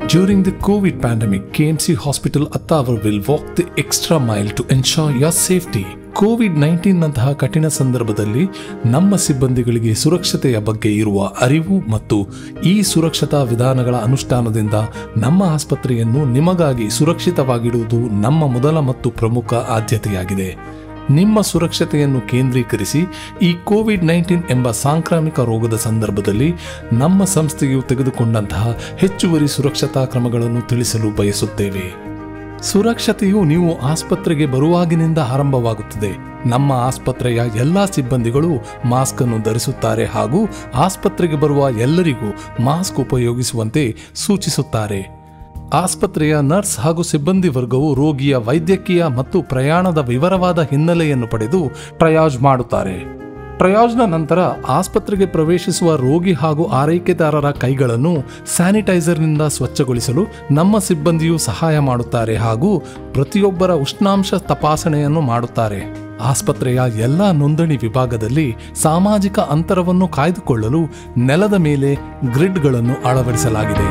During the COVID pandemic, KMC Hospital Attawar will walk the extra mile to ensure your safety. Covid ನೈನ್ಟೀನ್ನಂತಹ ಕಠಿಣ ಸಂದರ್ಭದಲ್ಲಿ ನಮ್ಮ ಸಿಬ್ಬಂದಿಗಳಿಗೆ ಸುರಕ್ಷತೆಯ ಬಗ್ಗೆ ಇರುವ ಅರಿವು ಮತ್ತು ಈ ಸುರಕ್ಷತಾ ವಿಧಾನಗಳ ಅನುಷ್ಠಾನದಿಂದ ನಮ್ಮ ಆಸ್ಪತ್ರೆಯನ್ನು ನಿಮಗಾಗಿ ಸುರಕ್ಷಿತವಾಗಿಡುವುದು ನಮ್ಮ ಮೊದಲ ಮತ್ತು ಪ್ರಮುಖ ಆದ್ಯತೆಯಾಗಿದೆ ನಿಮ್ಮ ಸುರಕ್ಷತೆಯನ್ನು ಕೇಂದ್ರೀಕರಿಸಿ ಈ ಕೋವಿಡ್ ನೈನ್ಟೀನ್ ಎಂಬ ಸಾಂಕ್ರಾಮಿಕ ರೋಗದ ಸಂದರ್ಭದಲ್ಲಿ ನಮ್ಮ ಸಂಸ್ಥೆಯು ತೆಗೆದುಕೊಂಡಂತಹ ಹೆಚ್ಚುವರಿ ಸುರಕ್ಷತಾ ಕ್ರಮಗಳನ್ನು ತಿಳಿಸಲು ಬಯಸುತ್ತೇವೆ ಸುರಕ್ಷತೆಯು ನೀವು ಆಸ್ಪತ್ರೆಗೆ ಬರುವಾಗಿನಿಂದ ಆರಂಭವಾಗುತ್ತದೆ ನಮ್ಮ ಆಸ್ಪತ್ರೆಯ ಎಲ್ಲಾ ಸಿಬ್ಬಂದಿಗಳು ಮಾಸ್ಕ್ ಅನ್ನು ಧರಿಸುತ್ತಾರೆ ಹಾಗೂ ಆಸ್ಪತ್ರೆಗೆ ಬರುವ ಎಲ್ಲರಿಗೂ ಮಾಸ್ಕ್ ಉಪಯೋಗಿಸುವಂತೆ ಸೂಚಿಸುತ್ತಾರೆ ಆಸ್ಪತ್ರೆಯ ನರ್ಸ್ ಹಾಗೂ ಸಿಬ್ಬಂದಿ ವರ್ಗವು ರೋಗಿಯ ವೈದ್ಯಕೀಯ ಮತ್ತು ಪ್ರಯಾಣದ ವಿವರವಾದ ಹಿನ್ನೆಲೆಯನ್ನು ಪಡೆದು ಟ್ರಯಾಜ್ ಮಾಡುತ್ತಾರೆ ಟ್ರಯಾಜ್ನ ನಂತರ ಆಸ್ಪತ್ರೆಗೆ ಪ್ರವೇಶಿಸುವ ರೋಗಿ ಹಾಗೂ ಆರೈಕೆದಾರರ ಕೈಗಳನ್ನು ಸ್ಯಾನಿಟೈಸರ್ನಿಂದ ಸ್ವಚ್ಛಗೊಳಿಸಲು ನಮ್ಮ ಸಿಬ್ಬಂದಿಯು ಸಹಾಯ ಮಾಡುತ್ತಾರೆ ಹಾಗೂ ಪ್ರತಿಯೊಬ್ಬರ ಉಷ್ಣಾಂಶ ತಪಾಸಣೆಯನ್ನು ಮಾಡುತ್ತಾರೆ ಆಸ್ಪತ್ರೆಯ ಎಲ್ಲ ನೋಂದಣಿ ವಿಭಾಗದಲ್ಲಿ ಸಾಮಾಜಿಕ ಅಂತರವನ್ನು ಕಾಯ್ದುಕೊಳ್ಳಲು ನೆಲದ ಮೇಲೆ ಗ್ರಿಡ್ಗಳನ್ನು ಅಳವಡಿಸಲಾಗಿದೆ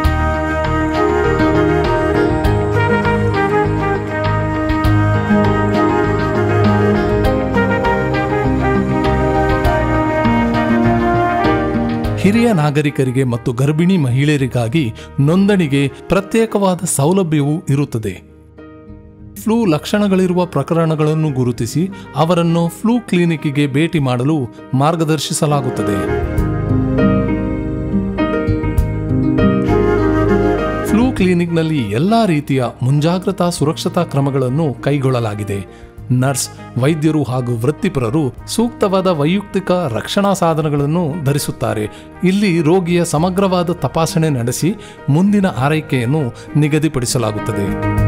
ಹಿರಿಯ ನಾಗರಿಕರಿಗೆ ಮತ್ತು ಗರ್ಭಿಣಿ ಮಹಿಳೆಯರಿಗಾಗಿ ನೋಂದಣಿಗೆ ಪ್ರತ್ಯೇಕವಾದ ಸೌಲಭ್ಯವೂ ಇರುತ್ತದೆ ಫ್ಲೂ ಲಕ್ಷಣಗಳಿರುವ ಪ್ರಕರಣಗಳನ್ನು ಗುರುತಿಸಿ ಅವರನ್ನು ಫ್ಲೂ ಕ್ಲಿನಿಕ್ಗೆ ಭೇಟಿ ಮಾಡಲು ಮಾರ್ಗದರ್ಶಿಸಲಾಗುತ್ತದೆ ಫ್ಲೂ ಕ್ಲಿನಿಕ್ನಲ್ಲಿ ಎಲ್ಲಾ ರೀತಿಯ ಮುಂಜಾಗ್ರತಾ ಸುರಕ್ಷತಾ ಕ್ರಮಗಳನ್ನು ಕೈಗೊಳ್ಳಲಾಗಿದೆ ನರ್ಸ್ ವೈದ್ಯರು ಹಾಗೂ ವೃತ್ತಿಪರರು ಸೂಕ್ತವಾದ ವೈಯಕ್ತಿಕ ರಕ್ಷಣಾ ಸಾಧನಗಳನ್ನು ಧರಿಸುತ್ತಾರೆ ಇಲ್ಲಿ ರೋಗಿಯ ಸಮಗ್ರವಾದ ತಪಾಸಣೆ ನಡೆಸಿ ಮುಂದಿನ ಆರೈಕೆಯನ್ನು ನಿಗದಿಪಡಿಸಲಾಗುತ್ತದೆ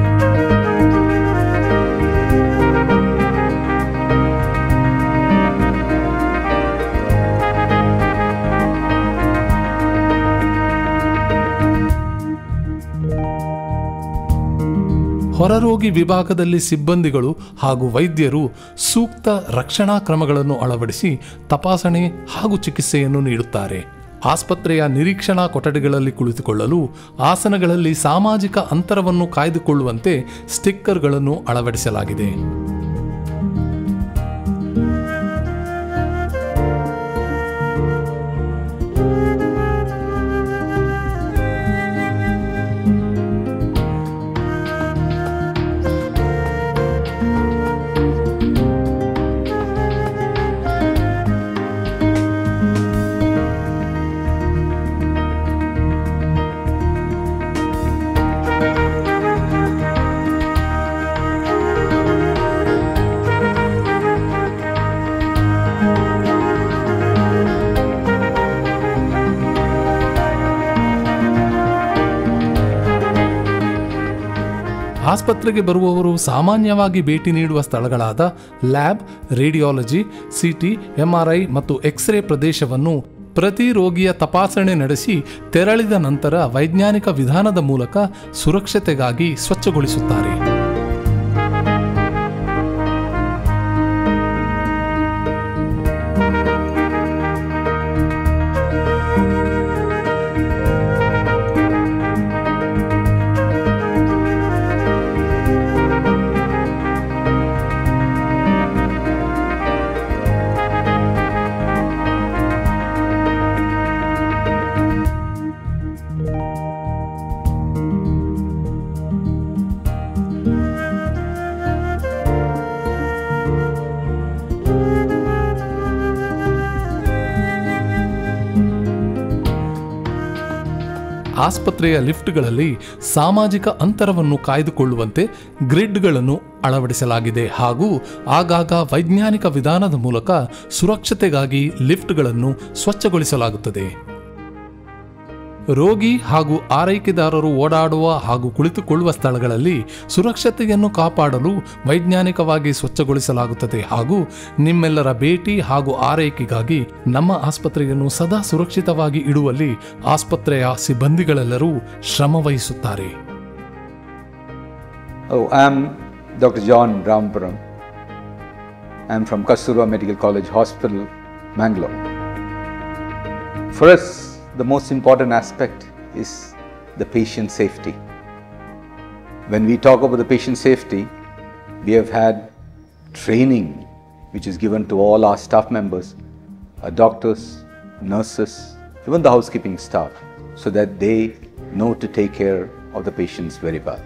ಹೊರರೋಗಿ ವಿಭಾಗದಲ್ಲಿ ಸಿಬ್ಬಂದಿಗಳು ಹಾಗೂ ವೈದ್ಯರು ಸೂಕ್ತ ರಕ್ಷಣಾ ಕ್ರಮಗಳನ್ನು ಅಳವಡಿಸಿ ತಪಾಸಣೆ ಹಾಗೂ ಚಿಕಿತ್ಸೆಯನ್ನು ನೀಡುತ್ತಾರೆ ಆಸ್ಪತ್ರೆಯ ನಿರೀಕ್ಷಣಾ ಕೊಠಡಿಗಳಲ್ಲಿ ಕುಳಿತುಕೊಳ್ಳಲು ಆಸನಗಳಲ್ಲಿ ಸಾಮಾಜಿಕ ಅಂತರವನ್ನು ಕಾಯ್ದುಕೊಳ್ಳುವಂತೆ ಸ್ಟಿಕ್ಕರ್ಗಳನ್ನು ಅಳವಡಿಸಲಾಗಿದೆ ಆಸ್ಪತ್ರೆಗೆ ಬರುವವರು ಸಾಮಾನ್ಯವಾಗಿ ಭೇಟಿ ನೀಡುವ ಸ್ಥಳಗಳಾದ ಲ್ಯಾಬ್ ರೇಡಿಯಾಲಜಿ ಸಿಟಿ ಎಂಆರ್ಐ ಮತ್ತು ಎಕ್ಸ್ರೇ ಪ್ರದೇಶವನ್ನು ಪ್ರತಿ ರೋಗಿಯ ತಪಾಸಣೆ ನಡೆಸಿ ತೆರಳಿದ ನಂತರ ವೈಜ್ಞಾನಿಕ ವಿಧಾನದ ಮೂಲಕ ಸುರಕ್ಷತೆಗಾಗಿ ಸ್ವಚ್ಛಗೊಳಿಸುತ್ತಾರೆ ಆಸ್ಪತ್ರೆಯ ಲಿಫ್ಟ್ಗಳಲ್ಲಿ ಸಾಮಾಜಿಕ ಅಂತರವನ್ನು ಕಾಯ್ದುಕೊಳ್ಳುವಂತೆ ಗ್ರಿಡ್ಗಳನ್ನು ಅಳವಡಿಸಲಾಗಿದೆ ಹಾಗೂ ಆಗಾಗ ವೈಜ್ಞಾನಿಕ ವಿಧಾನದ ಮೂಲಕ ಸುರಕ್ಷತೆಗಾಗಿ ಲಿಫ್ಟ್ಗಳನ್ನು ಸ್ವಚ್ಛಗೊಳಿಸಲಾಗುತ್ತದೆ ರೋಗಿ ಹಾಗೂ ಆರೈಕೆದಾರರು ಓಡಾಡುವ ಹಾಗೂ ಕುಳಿತುಕೊಳ್ಳುವ ಸ್ಥಳಗಳಲ್ಲಿ ಸುರಕ್ಷತೆಯನ್ನು ಕಾಪಾಡಲು ವೈಜ್ಞಾನಿಕವಾಗಿ ಸ್ವಚ್ಛಗೊಳಿಸಲಾಗುತ್ತದೆ ಹಾಗೂ ನಿಮ್ಮೆಲ್ಲರ ಭೇಟಿ ಹಾಗೂ ಆರೈಕೆಗಾಗಿ ನಮ್ಮ ಆಸ್ಪತ್ರೆಯನ್ನು ಸದಾ ಸುರಕ್ಷಿತವಾಗಿ ಇಡುವಲ್ಲಿ ಆಸ್ಪತ್ರೆಯ ಸಿಬ್ಬಂದಿಗಳೆಲ್ಲರೂ ಶ್ರಮವಹಿಸುತ್ತಾರೆ Oh, I'm Dr. John Rampuram. I'm from Kasturba Medical College Hospital, Mangalore. For us, the most important aspect is the patient safety. When we talk about the patient safety, we have had training which is given to all our staff members, our doctors, nurses, even the housekeeping staff, so that they know to take care of the patients very well.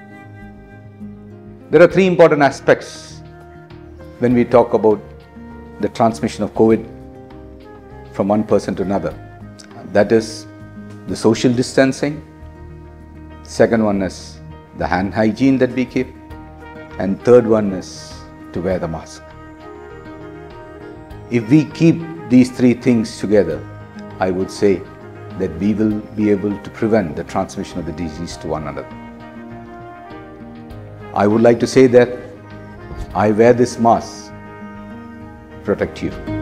There are three important aspects when we talk about the transmission of COVID from one person to another. That is the social distancing. Second one is the hand hygiene that we keep. And third one is to wear the mask. If we keep these three things together, I would say that we will be able to prevent the transmission of the disease to one another. I would like to say that I wear this mask to protect you.